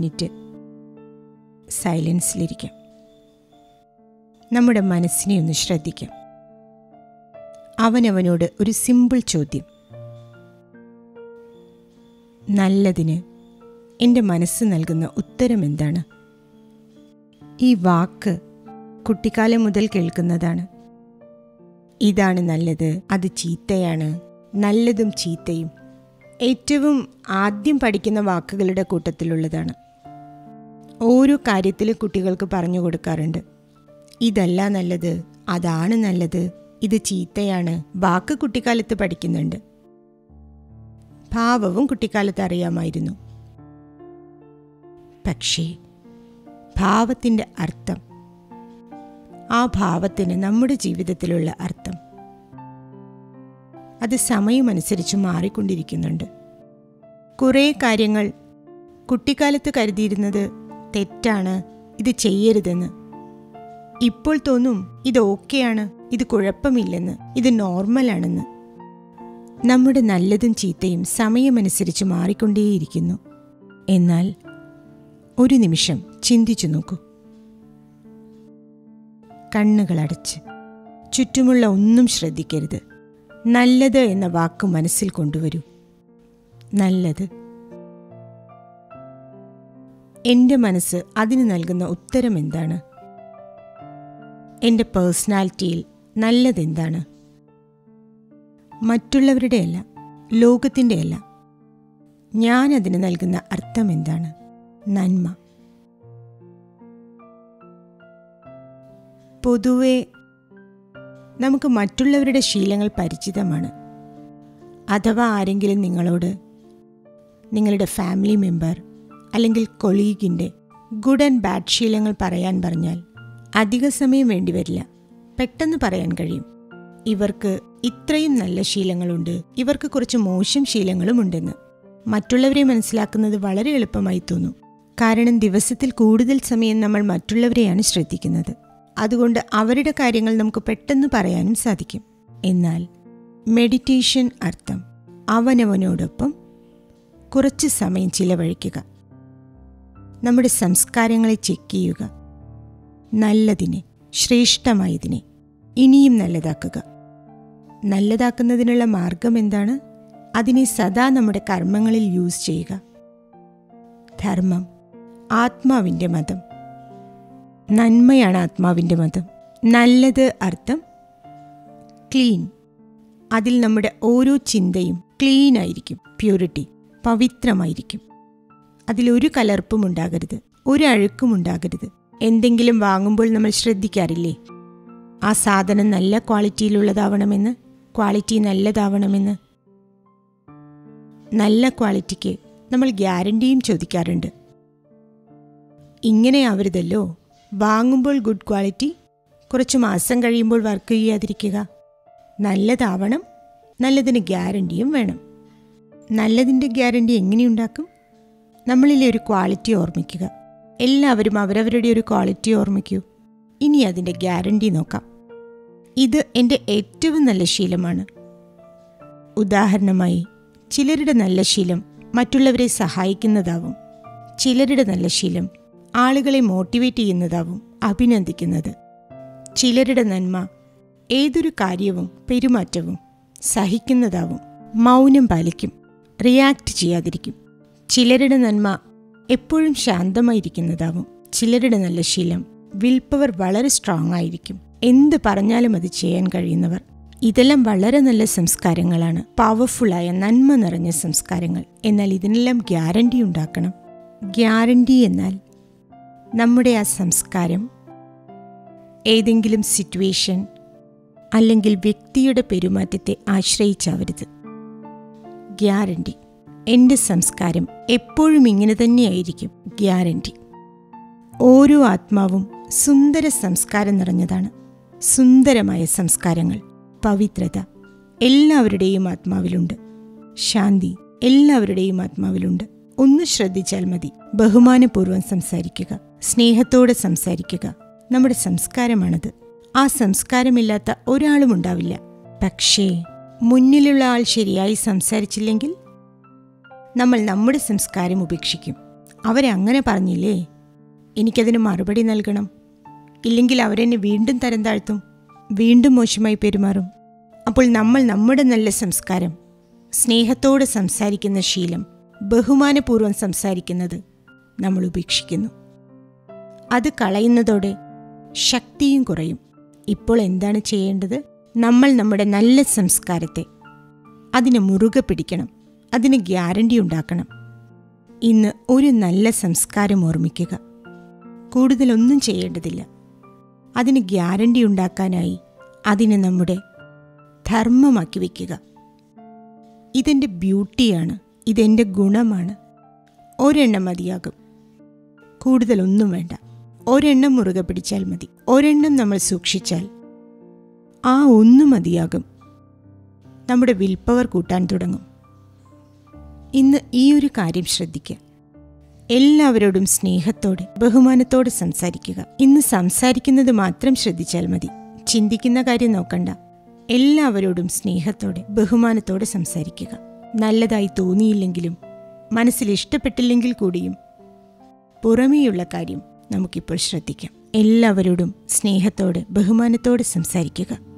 minute സൈലൻസിലിരിക്കാം നമ്മുടെ മനസ്സിനെ ഒന്ന് ശ്രദ്ധിക്കാം അവനവനോട് ഒരു സിമ്പിൾ ചോദ്യം നല്ലതിന് എൻ്റെ മനസ്സ് നൽകുന്ന ഉത്തരം എന്താണ് ഈ വാക്ക് കുട്ടിക്കാലം മുതൽ കേൾക്കുന്നതാണ് ഇതാണ് നല്ലത് അത് ചീത്തയാണ് നല്ലതും ചീത്തയും ഏറ്റവും ആദ്യം പഠിക്കുന്ന വാക്കുകളുടെ കൂട്ടത്തിലുള്ളതാണ് ഓരോ കാര്യത്തിലും കുട്ടികൾക്ക് പറഞ്ഞു കൊടുക്കാറുണ്ട് ഇതല്ല നല്ലത് അതാണ് നല്ലത് ഇത് ചീത്തയാണ് വാക്ക് കുട്ടിക്കാലത്ത് പഠിക്കുന്നുണ്ട് ഭാവവും കുട്ടിക്കാലത്ത് അറിയാമായിരുന്നു പക്ഷേ ഭാവത്തിൻ്റെ അർത്ഥം ആ ഭാവത്തിന് നമ്മുടെ ജീവിതത്തിലുള്ള അർത്ഥം അത് സമയമനുസരിച്ച് മാറിക്കൊണ്ടിരിക്കുന്നുണ്ട് കുറേ കാര്യങ്ങൾ കുട്ടിക്കാലത്ത് കരുതിയിരുന്നത് തെറ്റാണ് ഇത് ചെയ്യരുതെന്ന് ഇപ്പോൾ തോന്നും ഇത് ഓക്കെയാണ് ഇത് കുഴപ്പമില്ലെന്ന് ഇത് നോർമലാണെന്ന് നമ്മുടെ നല്ലതും ചീത്തയും സമയമനുസരിച്ച് മാറിക്കൊണ്ടേയിരിക്കുന്നു എന്നാൽ ഒരു നിമിഷം ചിന്തിച്ചു നോക്കൂ കണ്ണുകളടച്ച് ചുറ്റുമുള്ള ഒന്നും ശ്രദ്ധിക്കരുത് നല്ലത് എന്ന വാക്ക് മനസ്സിൽ കൊണ്ടുവരൂ നല്ലത് എൻ്റെ മനസ്സ് അതിന് നൽകുന്ന ഉത്തരം എന്താണ് എൻ്റെ പേഴ്സണാലിറ്റിയിൽ നല്ലതെന്താണ് മറ്റുള്ളവരുടെയല്ല ലോകത്തിൻ്റെയല്ല ഞാൻ അതിന് നൽകുന്ന അർത്ഥം എന്താണ് നന്മ പൊതുവെ നമുക്ക് മറ്റുള്ളവരുടെ ശീലങ്ങൾ പരിചിതമാണ് അഥവാ ആരെങ്കിലും നിങ്ങളോട് നിങ്ങളുടെ ഫാമിലി മെമ്പർ അല്ലെങ്കിൽ കൊളീഗിൻ്റെ ഗുഡ് ആൻഡ് ബാഡ് ശീലങ്ങൾ പറയാൻ പറഞ്ഞാൽ അധിക സമയം വേണ്ടിവരില്ല പെട്ടെന്ന് പറയാൻ കഴിയും ഇവർക്ക് ഇത്രയും നല്ല ശീലങ്ങളുണ്ട് ഇവർക്ക് കുറച്ച് മോശം ശീലങ്ങളും ഉണ്ടെന്ന് മറ്റുള്ളവരെ മനസ്സിലാക്കുന്നത് വളരെ എളുപ്പമായി തോന്നും കാരണം ദിവസത്തിൽ കൂടുതൽ സമയം നമ്മൾ മറ്റുള്ളവരെയാണ് ശ്രദ്ധിക്കുന്നത് അതുകൊണ്ട് അവരുടെ കാര്യങ്ങൾ നമുക്ക് പെട്ടെന്ന് പറയാനും സാധിക്കും എന്നാൽ മെഡിറ്റേഷൻ അർത്ഥം അവനവനോടൊപ്പം കുറച്ച് സമയം ചിലവഴിക്കുക നമ്മുടെ സംസ്കാരങ്ങളെ ചെക്ക് ചെയ്യുക നല്ലതിനെ ശ്രേഷ്ഠമായതിനെ ഇനിയും നല്ലതാക്കുക നല്ലതാക്കുന്നതിനുള്ള മാർഗം എന്താണ് അതിനെ സദാ നമ്മുടെ കർമ്മങ്ങളിൽ യൂസ് ചെയ്യുക ധർമ്മം ആത്മാവിൻ്റെ മതം നന്മയാണ് ആത്മാവിൻ്റെ മതം നല്ലത് അർത്ഥം ക്ലീൻ അതിൽ നമ്മുടെ ഓരോ ചിന്തയും ക്ലീൻ ആയിരിക്കും പ്യൂരിറ്റി പവിത്രമായിരിക്കും അതിലൊരു കലർപ്പും ഉണ്ടാകരുത് ഒരു അഴുക്കും ഉണ്ടാകരുത് എന്തെങ്കിലും വാങ്ങുമ്പോൾ നമ്മൾ ശ്രദ്ധിക്കാറില്ലേ ആ സാധനം നല്ല ക്വാളിറ്റിയിലുള്ളതാവണമെന്ന് ക്വാളിറ്റി നല്ലതാവണമെന്ന് നല്ല ക്വാളിറ്റിക്ക് നമ്മൾ ഗ്യാരണ്ടിയും ചോദിക്കാറുണ്ട് ഇങ്ങനെ ആവരുതല്ലോ വാങ്ങുമ്പോൾ ഗുഡ് ക്വാളിറ്റി കുറച്ച് മാസം കഴിയുമ്പോൾ വർക്ക് ചെയ്യാതിരിക്കുക നല്ലതാവണം നല്ലതിന് ഗ്യാരണ്ടിയും വേണം നല്ലതിൻ്റെ ഗ്യാരണ്ടി എങ്ങനെയുണ്ടാക്കും നമ്മളിലെ ഒരു ക്വാളിറ്റി ഓർമ്മിക്കുക എല്ലാവരും അവരവരുടെ ഒരു ക്വാളിറ്റി ഓർമ്മിക്കൂ ഇനി അതിൻ്റെ ഗ്യാരണ്ടി നോക്കാം ഇത് എൻ്റെ ഏറ്റവും നല്ല ശീലമാണ് ഉദാഹരണമായി ചിലരുടെ നല്ല ശീലം മറ്റുള്ളവരെ സഹായിക്കുന്നതാവും ചിലരുടെ നല്ല ശീലം ആളുകളെ മോട്ടിവേറ്റ് ചെയ്യുന്നതാവും അഭിനന്ദിക്കുന്നത് ചിലരുടെ നന്മ ഏതൊരു കാര്യവും പെരുമാറ്റവും സഹിക്കുന്നതാവും മൗനം പാലിക്കും റിയാക്ട് ചെയ്യാതിരിക്കും ചിലരുടെ നന്മ എപ്പോഴും ശാന്തമായിരിക്കുന്നതാവും ചിലരുടെ നല്ല ശീലം വിൽ പവർ വളരെ സ്ട്രോങ് ആയിരിക്കും എന്ത് പറഞ്ഞാലും അത് ചെയ്യാൻ കഴിയുന്നവർ ഇതെല്ലാം വളരെ നല്ല സംസ്കാരങ്ങളാണ് പവർഫുള്ളായ നന്മ നിറഞ്ഞ സംസ്കാരങ്ങൾ എന്നാൽ ഇതിനെല്ലാം ഗ്യാരണ്ടി ഉണ്ടാക്കണം ഗ്യാരണ്ടി എന്നാൽ നമ്മുടെ ആ സംസ്കാരം ഏതെങ്കിലും സിറ്റുവേഷൻ അല്ലെങ്കിൽ വ്യക്തിയുടെ പെരുമാറ്റത്തെ ആശ്രയിച്ചാവരുത് ഗ്യാരണ്ടി എൻ്റെ സംസ്കാരം എപ്പോഴും ഇങ്ങനെ തന്നെയായിരിക്കും ഗ്യാരണ്ടി ഓരോ ആത്മാവും സുന്ദര സംസ്കാരം നിറഞ്ഞതാണ് സുന്ദരമായ സംസ്കാരങ്ങൾ പവിത്രത എല്ലാവരുടെയും ആത്മാവിലുണ്ട് ശാന്തി എല്ലാവരുടെയും ആത്മാവിലുണ്ട് ഒന്ന് ശ്രദ്ധിച്ചാൽ മതി ബഹുമാനപൂർവ്വം സംസാരിക്കുക സ്നേഹത്തോടെ സംസാരിക്കുക നമ്മുടെ സംസ്കാരമാണത് ആ സംസ്കാരമില്ലാത്ത ഒരാളും ഉണ്ടാവില്ല പക്ഷേ മുന്നിലുള്ള ആൾ ശരിയായി സംസാരിച്ചില്ലെങ്കിൽ നമ്മൾ നമ്മുടെ സംസ്കാരം ഉപേക്ഷിക്കും അവരെ അങ്ങനെ പറഞ്ഞില്ലേ എനിക്കതിന് മറുപടി നൽകണം ഇല്ലെങ്കിൽ അവരെന്നെ വീണ്ടും തരം താഴ്ത്തും വീണ്ടും മോശമായി പെരുമാറും അപ്പോൾ നമ്മൾ നമ്മുടെ നല്ല സംസ്കാരം സ്നേഹത്തോടെ സംസാരിക്കുന്ന ശീലം ബഹുമാനപൂർവ്വം സംസാരിക്കുന്നത് നമ്മൾ ഉപേക്ഷിക്കുന്നു അത് കളയുന്നതോടെ ശക്തിയും കുറയും ഇപ്പോൾ എന്താണ് ചെയ്യേണ്ടത് നമ്മൾ നമ്മുടെ നല്ല സംസ്കാരത്തെ അതിനെ മുറുകെ പിടിക്കണം അതിന് ഗ്യാരണ്ടി ഉണ്ടാക്കണം ഇന്ന് ഒരു നല്ല സംസ്കാരം ഓർമ്മിക്കുക കൂടുതലൊന്നും ചെയ്യേണ്ടതില്ല അതിന് ഗ്യാരണ്ടി ഉണ്ടാക്കാനായി അതിനെ നമ്മുടെ ധർമ്മമാക്കി വയ്ക്കുക ഇതെൻ്റെ ബ്യൂട്ടിയാണ് ഇതെൻ്റെ ഗുണമാണ് ഒരെണ്ണം മതിയാകും കൂടുതലൊന്നും വേണ്ട ഒരെണ്ണം മുറുകെ പിടിച്ചാൽ മതി ഒരെണ്ണം നമ്മൾ സൂക്ഷിച്ചാൽ ആ ഒന്ന് മതിയാകും നമ്മുടെ വിൽപ്പവർ കൂട്ടാൻ തുടങ്ങും ഇന്ന് ഈ ഒരു കാര്യം ശ്രദ്ധിക്കുക എല്ലാവരോടും സ്നേഹത്തോടെ ബഹുമാനത്തോടെ സംസാരിക്കുക ഇന്ന് സംസാരിക്കുന്നത് മാത്രം ശ്രദ്ധിച്ചാൽ മതി ചിന്തിക്കുന്ന കാര്യം നോക്കണ്ട എല്ലാവരോടും സ്നേഹത്തോടെ ബഹുമാനത്തോടെ സംസാരിക്കുക നല്ലതായി തോന്നിയില്ലെങ്കിലും മനസ്സിൽ ഇഷ്ടപ്പെട്ടില്ലെങ്കിൽ കൂടിയും പുറമേയുള്ള കാര്യം നമുക്കിപ്പോൾ ശ്രദ്ധിക്കാം എല്ലാവരോടും സ്നേഹത്തോടെ ബഹുമാനത്തോടെ സംസാരിക്കുക